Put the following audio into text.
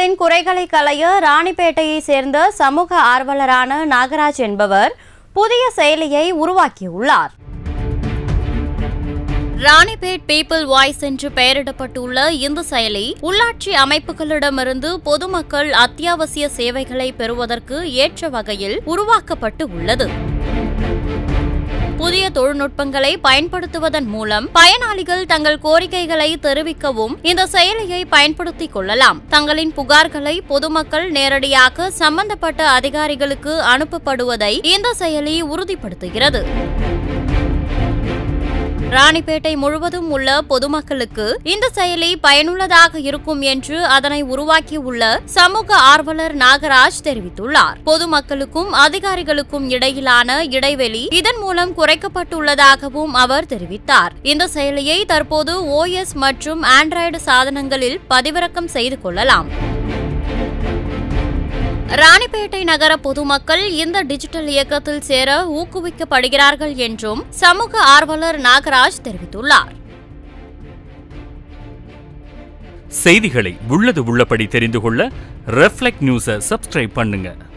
பொதுமக்களின் குறைகளை களைய ராணிப்பேட்டையை சேர்ந்த சமூக ஆர்வலரான நாகராஜ் என்பவர் புதிய செயலியை உருவாக்கியுள்ளார் ராணிபேட் பீப்பிள் வாய்ஸ் என்று பெயரிடப்பட்டுள்ள இந்த செயலி உள்ளாட்சி அமைப்புகளிடமிருந்து பொதுமக்கள் அத்தியாவசிய சேவைகளை பெறுவதற்கு ஏற்ற வகையில் உருவாக்கப்பட்டு உள்ளது புதிய தொழில்நுட்பங்களை பயன்படுத்துவதன் மூலம் பயனாளிகள் தங்கள் கோரிக்கைகளை தெரிவிக்கவும் இந்த செயலியை பயன்படுத்திக் கொள்ளலாம் தங்களின் புகார்களை பொதுமக்கள் நேரடியாக சம்பந்தப்பட்ட அதிகாரிகளுக்கு அனுப்பப்படுவதை இந்த செயலி உறுதிப்படுத்துகிறது ராணிப்பேட்டை முழுவதும் உள்ள பொதுமக்களுக்கு இந்த செயலி பயனுள்ளதாக இருக்கும் என்று அதனை உருவாக்கியுள்ள சமூக ஆர்வலர் நாகராஜ் தெரிவித்துள்ளார் பொதுமக்களுக்கும் அதிகாரிகளுக்கும் இடையிலான இடைவெளி இதன் மூலம் குறைக்கப்பட்டுள்ளதாகவும் அவர் தெரிவித்தார் இந்த செயலியை தற்போது ஓஎஸ் மற்றும் ஆண்ட்ராய்டு சாதனங்களில் பதிவிறக்கம் செய்து கொள்ளலாம் ராணிப்பேட்டை நகர பொதுமக்கள் இந்த டிஜிட்டல் இயக்கத்தில் சேர ஊக்குவிக்கப்படுகிறார்கள் என்றும் சமூக ஆர்வலர் நாகராஜ் தெரிவித்துள்ளார் செய்திகளை உள்ளது உள்ளபடி தெரிந்து கொள்ள ரெஃப்ளெக்ட் நியூஸை சப்ஸ்கிரைப் பண்ணுங்க